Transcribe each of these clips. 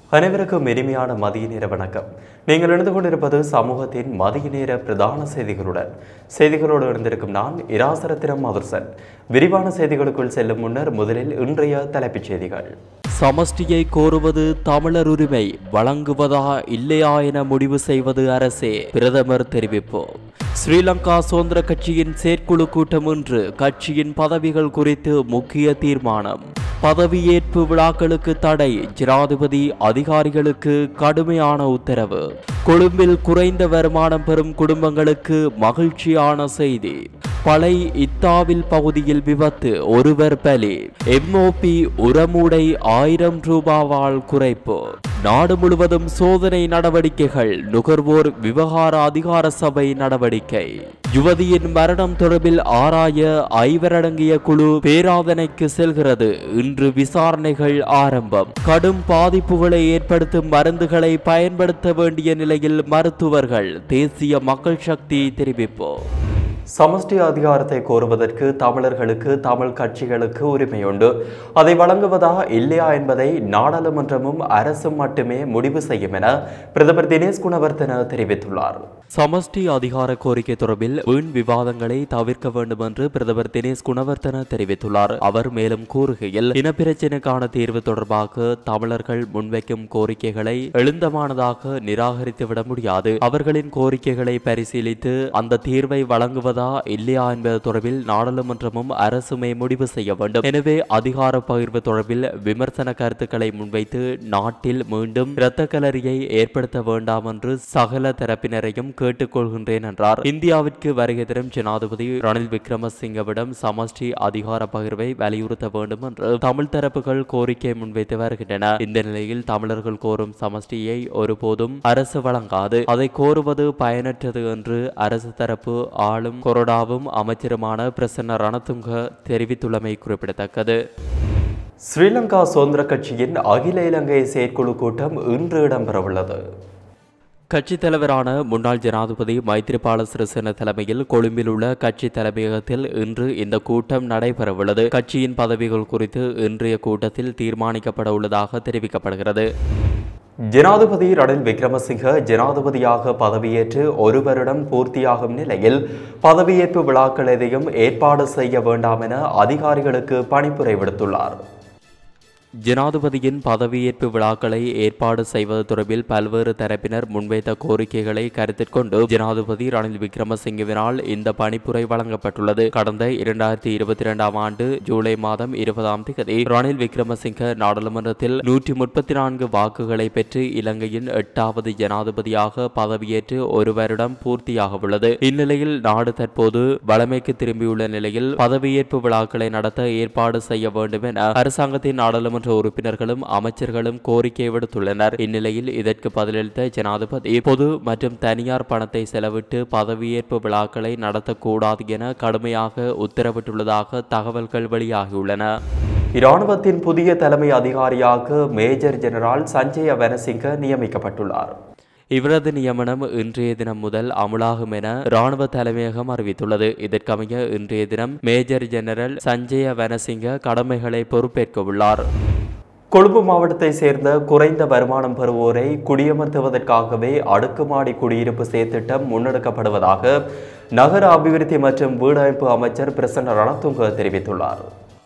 அனைவருக்கும் இனிமையான மதிய நேர வணக்கம் நீங்கள் இணைந்து கொண்டிருப்பது சமூகத்தின் மதிய நேர பிரதான செய்திகளுடன் செய்திகளோடு இருந்திருக்கும் நான் இராசரத்திரம் அவர்சன் விரிவான செய்திகளுக்குள் செல்லும் முன்னர் முதலில் இன்றைய தலைப்புச் செய்திகள் சமஷ்டியை கோருவது தமிழர் உரிமை வழங்குவதா இல்லையா என முடிவு செய்வது அரசே பிரதமர் தெரிவிப்பு ஸ்ரீலங்கா சுதந்திர கட்சியின் செயற்குழு கூட்டம் இன்று கட்சியின் பதவிகள் குறித்து முக்கிய தீர்மானம் பதவியேற்பு விழாக்களுக்கு தடை ஜனாதிபதி அதிகாரிகளுக்கு கடுமையான உத்தரவு கொழும்பில் குறைந்த வருமானம் பெறும் குடும்பங்களுக்கு மகிழ்ச்சியான செய்தி பளை இத்தாவில் பகுதியில் விபத்து ஒருவர் பலி எம்ஓபி உரமூடை ஆயிரம் ரூபாவால் குறைப்பு நாடு முழுவதும் சோதனை நடவடிக்கைகள் நுகர்வோர் விவகார அதிகார சபை நடவடிக்கை யுவதியின் மரணம் தொடர்பில் ஆராய ஐவரடங்கிய குழு பேராதனைக்கு செல்கிறது இன்று விசாரணைகள் ஆரம்பம் கடும் பாதிப்புகளை ஏற்படுத்தும் மருந்துகளை பயன்படுத்த வேண்டிய நிலையில் மருத்துவர்கள் தேசிய மக்கள் சக்தி தெரிவிப்பு சமஷ்டி அதிகாரத்தை கோருவதற்கு தமிழர்களுக்கு தமிழ் கட்சிகளுக்கு உரிமையுண்டு அதை வழங்குவதா இல்லையா என்பதை நாடாளுமன்றமும் அரசும் மட்டுமே முடிவு செய்யும் என பிரதமர் தினேஷ் குணவர்த்தன தெரிவித்துள்ளார் சமஷ்டி அதிகார கோரிக்கை தொடர்பில் வீண் விவாதங்களை தவிர்க்க வேண்டும் என்று பிரதமர் தினேஷ் குணவர்த்தன தெரிவித்துள்ளார் அவர் மேலும் கூறுகையில் இனப்பிரச்சினைக்கான தீர்வு தொடர்பாக தமிழர்கள் முன்வைக்கும் கோரிக்கைகளை எழுந்தமானதாக நிராகரித்துவிட முடியாது அவர்களின் கோரிக்கைகளை பரிசீலித்து அந்த தீர்வை வழங்குவதா இல்லையா என்பது தொடர்பில் நாடாளுமன்றமும் அரசுமே முடிவு செய்ய வேண்டும் எனவே அதிகார பகிர்வு தொடர்பில் விமர்சன கருத்துக்களை முன்வைத்து நாட்டில் மீண்டும் இரத்த கலரியை ஏற்படுத்த வேண்டாம் என்று சகல தரப்பினரையும் கேட்டுக்கொள்கின்றேன் என்றார் இந்தியாவிற்கு வருகை தரும் ஜனாதிபதி ரணில் விக்ரமசிங்கவிடம் சமஷ்டி அதிகார பகிர்வை வலியுறுத்த வேண்டும் என்று தமிழ் தரப்புகள் கோரிக்கை முன்வைத்து வருகின்றன இந்த நிலையில் தமிழர்கள் கோரும் சமஷ்டியை ஒருபோதும் அரசு வழங்காது அதை கோருவது பயனற்றது என்று அரசு தரப்பு ஆளும் கொறடாவும் அமைச்சருமான பிரசன்ன ரணதுங்க தெரிவித்துள்ளமை குறிப்பிடத்தக்கது ஸ்ரீலங்கா சுதந்திர கட்சியின் அகில இலங்கை செயற்குழு கூட்டம் இன்று இடம்பெறவுள்ளது கட்சித் தலைவரான முன்னாள் ஜனாதிபதி மைத்ரிபால சிறிசேன தலைமையில் கொழும்பில் உள்ள கட்சி தலைமையகத்தில் இன்று இந்த கூட்டம் நடைபெறவுள்ளது கட்சியின் பதவிகள் குறித்து இன்றைய கூட்டத்தில் தீர்மானிக்கப்பட உள்ளதாக தெரிவிக்கப்படுகிறது ஜனாதிபதி ரணில் விக்ரமசிங்க ஜனாதிபதியாக பதவியேற்று ஒரு வருடம் பூர்த்தியாகும் நிலையில் பதவியேற்பு விழாக்கள் எதையும் ஏற்பாடு செய்ய வேண்டாம் என அதிகாரிகளுக்கு பணிப்புரை விடுத்துள்ளார் ஜனாதிபதியின் பதவியேற்பு விழாக்களை ஏற்பாடு செய்வது தொடர்பில் பல்வேறு தரப்பினர் முன்வைத்த கோரிக்கைகளை கருத்தில் கொண்டு ஜனாதிபதி ரணில் விக்ரமசிங்கவினால் இந்த பணிப்புரை வழங்கப்பட்டுள்ளது கடந்த இரண்டாயிரத்தி இருபத்தி இரண்டாம் ஆண்டு ஜூலை மாதம் இருபதாம் தேதி ரணில் விக்ரமசிங்க நாடாளுமன்றத்தில் நூற்றி முப்பத்தி நான்கு வாக்குகளை பெற்று இலங்கையின் எட்டாவது ஜனாதிபதியாக பதவியேற்று ஒரு வருடம் பூர்த்தியாக உள்ளது இந்நிலையில் நாடு தற்போது வளமைக்கு திரும்பியுள்ள நிலையில் பதவியேற்பு விழாக்களை நடத்த ஏற்பாடு செய்ய வேண்டும் என அரசாங்கத்தின் நாடாளுமன்ற நாடாளுமன்ற உறுப்பினர்களும் அமைச்சர்களும் கோரிக்கை விடுத்துள்ளனர் இந்நிலையில் இதற்கு பதிலளித்த ஜனாதிபதி பொது மற்றும் தனியார் பணத்தை செலவிட்டு பதவியேற்பு விழாக்களை நடத்தக்கூடாது என கடுமையாக உத்தரவிட்டுள்ளதாக தகவல்கள் வெளியாகியுள்ளன இராணுவத்தின் புதிய தலைமை அதிகாரியாக மேஜர் ஜெனரல் சஞ்சய வனசிங்க நியமிக்கப்பட்டுள்ளார் இவரது நியமனம் இன்றைய தினம் முதல் அமுலாகும் என ராணுவ தலைமையகம் அறிவித்துள்ளது இதற்கமைய இன்றைய தினம் மேஜர் ஜெனரல் சஞ்சய வனசிங்க கடமைகளை பொறுப்பேற்க உள்ளார் கொழும்பு மாவட்டத்தை சேர்ந்த குறைந்த வருமானம் பெறுவோரை குடியமர்த்துவதற்காகவே அடுக்குமாடி குடியிருப்பு செயற்திட்டம் முன்னெடுக்கப்படுவதாக நகர அபிவிருத்தி மற்றும் வீடமைப்பு அமைச்சர் பிரசன்ன ரணதுங்க தெரிவித்துள்ளார்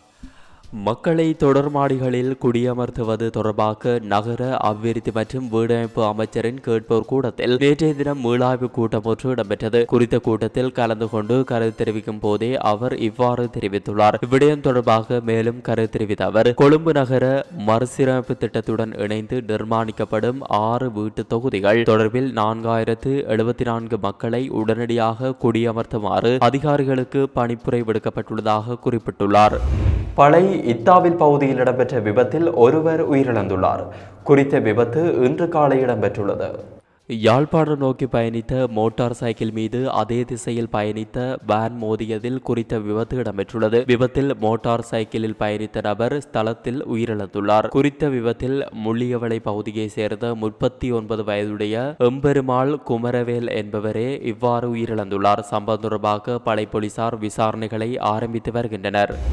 மக்களை தொடர்மாடிகளில் குடியமர்த்துவது தொடர்பாக நகர அபிவிருத்தி மற்றும் வீடமைப்பு அமைச்சரின் கேட்போர் கூட்டத்தில் நேற்றைய தினம் மீளாய்வு கூட்டம் ஒன்று இடம்பெற்றது குறித்த கூட்டத்தில் கலந்து கொண்டு கருத்து தெரிவிக்கும் போதே அவர் இவ்வாறு தெரிவித்துள்ளார் இவ்விடயம் தொடர்பாக மேலும் கருத்து தெரிவித்த அவர் கொழும்பு நகர மறுசீரமைப்பு திட்டத்துடன் இணைந்து நிர்மாணிக்கப்படும் ஆறு வீட்டு தொகுதிகள் தொடர்பில் நான்காயிரத்து எழுபத்தி நான்கு மக்களை உடனடியாக குடியமர்த்துமாறு அதிகாரிகளுக்கு பணிப்புரை விடுக்கப்பட்டுள்ளதாக குறிப்பிட்டுள்ளார் பளை இத்தாவில் பகுதியில் இடம்பெற்ற விபத்தில் ஒருவர் உயிரிழந்துள்ளார் குறித்த விபத்து இன்று காலை இடம்பெற்றுள்ளது யாழ்ப்பாணம் நோக்கி பயணித்த மோட்டார் சைக்கிள் மீது அதே திசையில் பயணித்த வேன் மோதியதில் குறித்த விபத்து இடம்பெற்றுள்ளது விபத்தில் மோட்டார் சைக்கிளில் பயணித்த நபர் ஸ்தலத்தில் உயிரிழந்துள்ளார் குறித்த விபத்தில் முள்ளியவளை பகுதியைச் சேர்ந்த முப்பத்தி ஒன்பது வயதுடைய எம்பெருமாள் குமரவேல் என்பவரே இவ்வாறு உயிரிழந்துள்ளார் சம்பவம் தொடர்பாக படை போலீசார் விசாரணைகளை ஆரம்பித்து வருகின்றனர்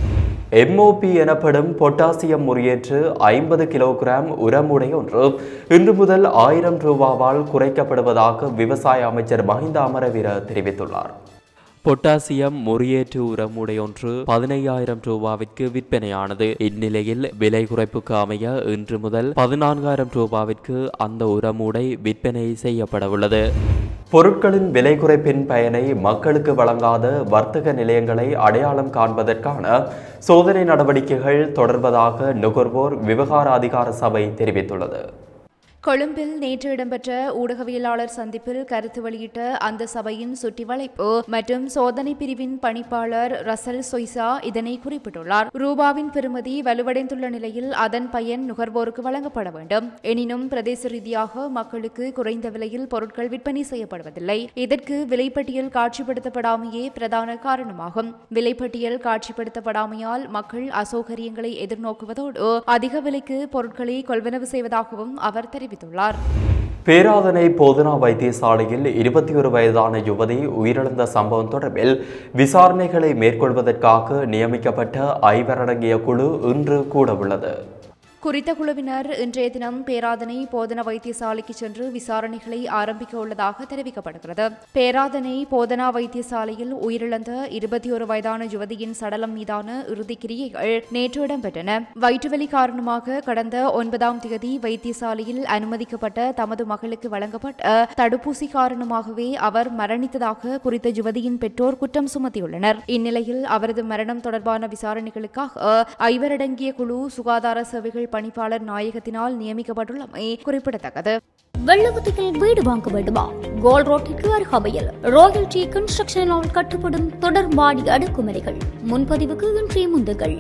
எம்ஓபி எனப்படும் பொட்டாசியம் முறியேற்று ஐம்பது கிலோகிராம் உரமுடை ஒன்று இன்று முதல் ஆயிரம் ரூபாவால் குறைக்கப்படுவதாக விவசாய அமைச்சர் மஹிந்த அமரவீர தெரிவித்துள்ளார் பொட்டாசியம் முறியேற்று உரமுடையொன்று பதினையாயிரம் ரூபாவிற்கு விற்பனையானது இந்நிலையில் விலை குறைப்புக்கு அமைய இன்று முதல் பதினான்காயிரம் ரூபாவிற்கு அந்த உரமுடை விற்பனை செய்யப்பட உள்ளது பொருட்களின் விலை குறைப்பின் பயனை மக்களுக்கு வழங்காத வர்த்தக நிலையங்களை அடையாளம் காண்பதற்கான சோதனை நடவடிக்கைகள் தொடர்வதாக நுகர்வோர் விவகார அதிகார சபை தெரிவித்துள்ளது கொழும்பில் நேற்று இடம்பெற்ற ஊடகவியலாளர் சந்திப்பில் கருத்து வெளியிட்ட அந்த சபையின் சுற்றி வளைப்பு மற்றும் சோதனை பிரிவின் பணிப்பாளர் ரசல் சொய்சா இதனை குறிப்பிட்டுள்ளார் ரூபாவின் பெறுமதி வலுவடைந்துள்ள நிலையில் அதன் பயன் நுகர்வோருக்கு வழங்கப்பட வேண்டும் எனினும் பிரதேச ரீதியாக மக்களுக்கு குறைந்த விலையில் பொருட்கள் விற்பனை செய்யப்படுவதில்லை இதற்கு விலைப்பட்டியல் காட்சிப்படுத்தப்படாமையே பிரதான காரணமாகும் விலைப்பட்டியல் காட்சிப்படுத்தப்படாமையால் மக்கள் அசௌகரியங்களை எதிர்நோக்குவதோடு அதிக விலைக்கு பொருட்களை கொள்வனவு செய்வதாகவும் அவர் தெரிவித்தார் தெரிவித்துள்ளார் பேராதனை போதனா வைத்தியசாலையில் இருபத்தி ஒரு வயதான யுவதி உயிரிழந்த சம்பவம் தொடர்பில் விசாரணைகளை மேற்கொள்வதற்காக நியமிக்கப்பட்ட ஐவரடங்கிய குழு இன்று கூட உள்ளது குறித்த குழுவினர் இன்றைய தினம் பேராதனை போதன வைத்தியசாலைக்கு சென்று விசாரணைகளை ஆரம்பிக்க உள்ளதாக தெரிவிக்கப்படுகிறது பேராதனை போதனா வைத்தியசாலையில் உயிரிழந்த இருபத்தி ஒரு வயதான யுவதியின் சடலம் மீதான இறுதிக் கிரியைகள் நேற்று இடம்பெற்றன வயிற்றுவலி காரணமாக கடந்த ஒன்பதாம் தேதி வைத்தியசாலையில் அனுமதிக்கப்பட்ட தமது மகளுக்கு வழங்கப்பட்ட தடுப்பூசி காரணமாகவே அவர் மரணித்ததாக குறித்த யுவதியின் பெற்றோர் குற்றம் சுமத்தியுள்ளனர் இந்நிலையில் அவரது மரணம் தொடர்பான விசாரணைகளுக்காக ஐவரடங்கிய குழு சுகாதார சேவைகள் பணிப்பாளர் நாயகத்தினால் நியமிக்கப்பட்டுள்ளமை குறிப்பிடத்தக்கது வெள்ளவத்தியில் வீடு வாங்க வேண்டுமா கோல் ரோட்டிற்கு அருகாமையில் ராயல் டி கன்ஸ்ட்ரக்ஷனால் கட்டப்படும் தொடர் மாடி அடுக்குமுறைகள் முன்பதிவுக்கு இன்றைய முந்துகள்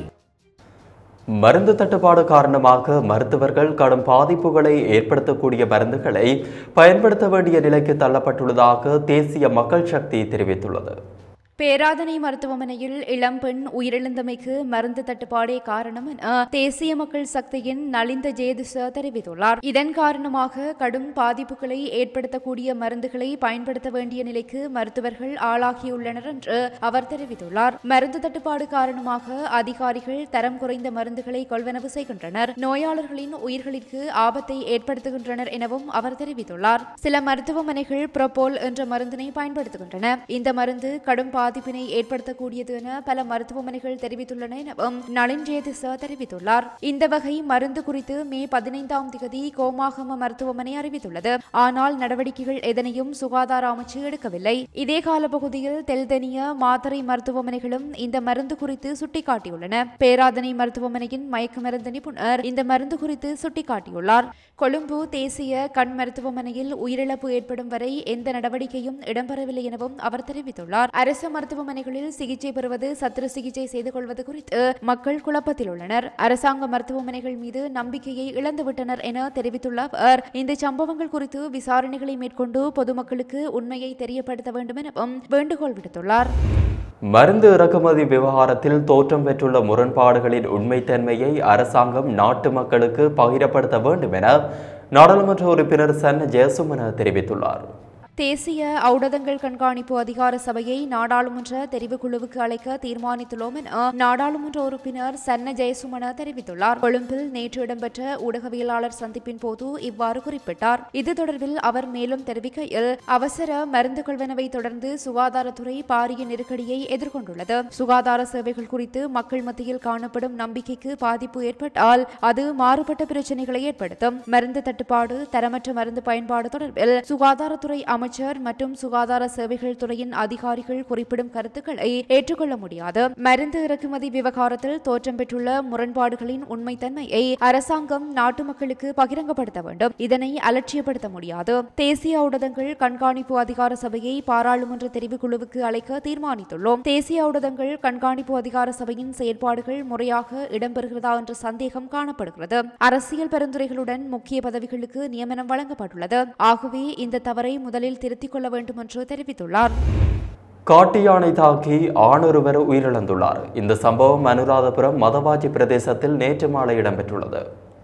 மருந்து தட்டுப்பாடு காரணமாக மருத்துவர்கள் கடும் பாதிப்புகளை ஏற்படுத்தக்கூடிய மருந்துகளை பயன்படுத்த வேண்டிய நிலைக்கு தள்ளப்பட்டுள்ளதாக தேசிய மக்கள் சக்தி தெரிவித்துள்ளது பேராதனை மருத்துவமனையில் இளம்பெண் உயிரிழந்தமைக்கு மருந்து தட்டுப்பாடே காரணம் என தேசிய மக்கள் சக்தியின் நலிந்த ஜேதிச தெரிவித்துள்ளார் இதன் காரணமாக கடும் பாதிப்புகளை ஏற்படுத்தக்கூடிய மருந்துகளை பயன்படுத்த வேண்டிய நிலைக்கு மருத்துவர்கள் ஆளாகியுள்ளனர் என்று அவர் தெரிவித்துள்ளார் மருந்து தட்டுப்பாடு காரணமாக அதிகாரிகள் தரம் குறைந்த மருந்துகளை கொள்வனவு செய்கின்றனர் நோயாளர்களின் உயிர்களிற்கு ஆபத்தை ஏற்படுத்துகின்றனர் எனவும் அவர் தெரிவித்துள்ளார் சில மருத்துவமனைகள் புரோபோல் என்ற மருந்தினை பயன்படுத்துகின்றன இந்த மருந்து கடும் பாதிப்பினை ஏற்படுத்தக்கூடியது என பல மருத்துவமனைகள் தெரிவித்துள்ளன எனவும் நளின் ஜேதிச தெரிவித்துள்ளார் இந்த வகை மருந்து குறித்து மே பதினைந்தாம் தேதி கோமாகம மருத்துவமனை அறிவித்துள்ளது ஆனால் நடவடிக்கைகள் எதனையும் சுகாதார அமைச்சு எடுக்கவில்லை இதே காலப்பகுதியில் தெல்தெனிய மாத்தறை மருத்துவமனைகளும் இந்த மருந்து குறித்து சுட்டிக்காட்டியுள்ளன பேராதனை மருத்துவமனையின் மயக்க மருந்து நிபுணர் இந்த மருந்து குறித்து சுட்டிக்காட்டியுள்ளார் கொழும்பு தேசிய கண் மருத்துவமனையில் உயிரிழப்பு ஏற்படும் வரை எந்த நடவடிக்கையும் இடம்பெறவில்லை எனவும் அவர் தெரிவித்துள்ளார் அரசு மருத்துவமனைகளில் சிகிச்சை பெறுவது சத்திர சிகிச்சை செய்து கொள்வது குறித்து மக்கள் குழப்பத்தில் உள்ளனர் அரசாங்க மருத்துவமனைகள் மீது நம்பிக்கையை இழந்துவிட்டனர் என தெரிவித்துள்ள அவர் இந்த சம்பவங்கள் குறித்து விசாரணைகளை மேற்கொண்டு பொதுமக்களுக்கு உண்மையை தெரியப்படுத்த வேண்டும் எனவும் வேண்டுகோள் விடுத்துள்ளார் மருந்து இறக்குமதி விவகாரத்தில் தோற்றம் பெற்றுள்ள முரண்பாடுகளின் உண்மைத்தன்மையை அரசாங்கம் நாட்டு மக்களுக்கு பகிரப்படுத்த வேண்டும் என நாடாளுமன்ற உறுப்பினர் சன் ஜெயசுமன தெரிவித்துள்ளார் தேசிய ஔடதங்கள் கண்காணிப்பு அதிகார சபையை நாடாளுமன்ற தெரிவுக்குழுவுக்கு அழைக்க தீர்மானித்துள்ளோம் என நாடாளுமன்ற உறுப்பினர் சன்ன ஜெயசுமன தெரிவித்துள்ளார் கொழும்பில் நேற்று இடம்பெற்ற ஊடகவியலாளர் சந்திப்பின் போது இவ்வாறு குறிப்பிட்டார் இது தொடர்பில் அவர் மேலும் தெரிவிக்கையில் அவசர மருந்து கொள்வனவை தொடர்ந்து சுகாதாரத்துறை பாரிய நெருக்கடியை எதிர்கொண்டுள்ளது சுகாதார சேவைகள் குறித்து மக்கள் மத்தியில் காணப்படும் நம்பிக்கைக்கு பாதிப்பு ஏற்பட்டால் அது மாறுபட்ட பிரச்சனைகளை ஏற்படுத்தும் மருந்து தட்டுப்பாடு தரமற்ற மருந்து பயன்பாடு தொடர்பில் சுகாதாரத்துறை அமைச்சர் மற்றும் சுகாதார சேவைகள் துறையின் அதிகாரிகள் குறிப்பிடும் கருத்துக்களை ஏற்றுக்கொள்ள முடியாது மருந்து இறக்குமதி விவகாரத்தில் தோற்றம் பெற்றுள்ள முரண்பாடுகளின் உண்மைத்தன்மையை அரசாங்கம் நாட்டு மக்களுக்கு பகிரங்கப்படுத்த வேண்டும் இதனை அலட்சியப்படுத்த முடியாது தேசிய ஊடகங்கள் கண்காணிப்பு அதிகார சபையை பாராளுமன்ற தெரிவுக்குழுவுக்கு அழைக்க தீர்மானித்துள்ளோம் தேசிய ஊடகங்கள் கண்காணிப்பு அதிகார சபையின் செயற்பாடுகள் முறையாக இடம்பெறுகிறதா என்ற சந்தேகம் காணப்படுகிறது அரசியல் பரிந்துரைகளுடன் முக்கிய பதவிகளுக்கு நியமனம் வழங்கப்பட்டுள்ளது ஆகவே இந்த தவறை முதலில் திருத்திக் கொள்ள வேண்டும் என்று தெரிவித்துள்ளார் காட்டு யானை தாக்கி ஆணொருவர் உயிரிழந்துள்ளார் இந்த சம்பவம் அனுராதபுரம் மதவாஜி பிரதேசத்தில் நேற்று மாலை இடம்பெற்றுள்ளது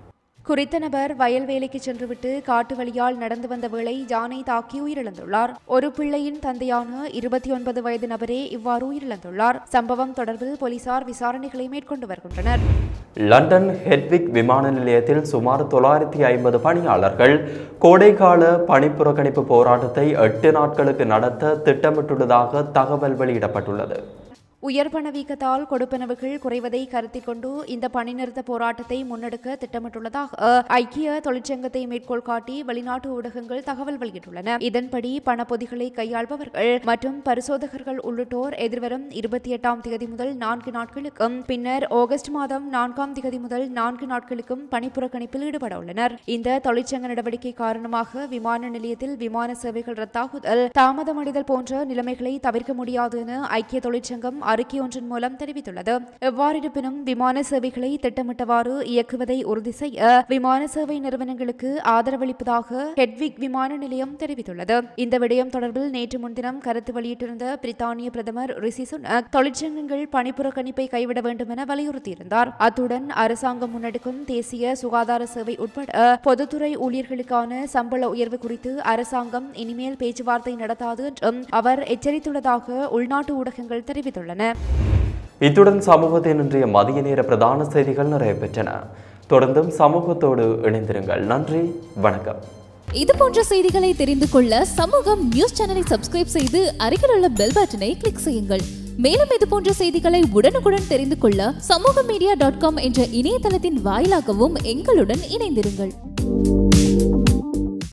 குறித்த நபர் வயல் வேலைக்கு சென்றுவிட்டு காட்டு வழியால் நடந்து வந்த வேளை யானை தாக்கி உயிரிழந்துள்ளார் ஒரு பிள்ளையின் தந்தையான இருபத்தி ஒன்பது வயது நபரே இவ்வாறு உயிரிழந்துள்ளார் சம்பவம் தொடர்பில் போலீசார் விசாரணைகளை மேற்கொண்டு வருகின்றனர் லண்டன் ஹெட்விக் விமான நிலையத்தில் சுமார் தொள்ளாயிரத்தி ஐம்பது பணியாளர்கள் கோடைகால பணிப்புறக்கணிப்பு போராட்டத்தை எட்டு நாட்களுக்கு நடத்த திட்டமிட்டுள்ளதாக தகவல் வெளியிடப்பட்டுள்ளது உயர் பணவீக்கத்தால் கொடுப்பனவுகள் குறைவதை கருத்தில் கொண்டு இந்த பணிநிறுத்த போராட்டத்தை முன்னெடுக்க திட்டமிட்டுள்ளதாக ஐக்கிய தொழிற்சங்கத்தை மேற்கோள் காட்டி வெளிநாட்டு ஊடகங்கள் தகவல் வெளியிட்டுள்ளன இதன்படி பணப்பொதிகளை கையாள்பவர்கள் மற்றும் பரிசோதகர்கள் உள்ளிட்டோர் எதிர்வரும் இருபத்தி எட்டாம் தேதி முதல் நான்கு நாட்களுக்கும் பின்னர் ஆகஸ்ட் மாதம் நான்காம் தேதி முதல் நான்கு நாட்களுக்கும் பணிப்புறக்கணிப்பில் ஈடுபட உள்ளனர் இந்த தொழிற்சங்க நடவடிக்கை காரணமாக விமான நிலையத்தில் விமான சேவைகள் ரத்தாகுதல் தாமதமடைதல் போன்ற நிலைமைகளை தவிர்க்க முடியாது என ஐக்கிய தொழிற்சங்கம் அறிக்கை ஒன்றின் மூலம் தெரிவித்துள்ளது எவ்வாறிருப்பினும் விமான சேவைகளை திட்டமிட்டவாறு இயக்குவதை உறுதி செய்ய விமான சேவை நிறுவனங்களுக்கு ஆதரவளிப்பதாக ஹெட்விக் விமான நிலையம் தெரிவித்துள்ளது இந்த விடயம் தொடர்பில் நேற்று முன்தினம் கருத்து வெளியிட்டிருந்த பிரித்தானிய பிரதமர் ரிஷி சுனக் தொழிற்சங்கங்கள் பணிப்புறக்கணிப்பை கைவிட வேண்டும் என வலியுறுத்தியிருந்தார் அத்துடன் அரசாங்கம் முன்னெடுக்கும் தேசிய சுகாதார சேவை உட்பட பொதுத்துறை ஊழியர்களுக்கான சம்பள உயர்வு குறித்து அரசாங்கம் இனிமேல் பேச்சுவார்த்தை நடத்தாது என்றும் அவர் எச்சரித்துள்ளதாக உள்நாட்டு ஊடகங்கள் தெரிவித்துள்ளன இத்துடன் சமூகத்தின் இன்றைய மதிய நேர பிரதான செய்திகள் நிறைவு பெற்றன தொடர்ந்தும் சமூகத்தோடு இணைந்திருங்கள் நன்றி வணக்கம் இது போன்ற செய்திகளை தெரிந்து கொள்ள சமூகம் நியூஸ் சேனலை சப்ஸ்கிரைப் செய்து அருகில் உள்ள பெல் பட்டனை கிளிக் செய்யுங்கள் மேலும் இது போன்ற செய்திகளை உடனுக்குடன் தெரிந்து கொள்ள சமூக மீடியா டாட் காம் என்ற இணையதளத்தின் வாயிலாகவும் எங்களுடன் இணைந்திருங்கள்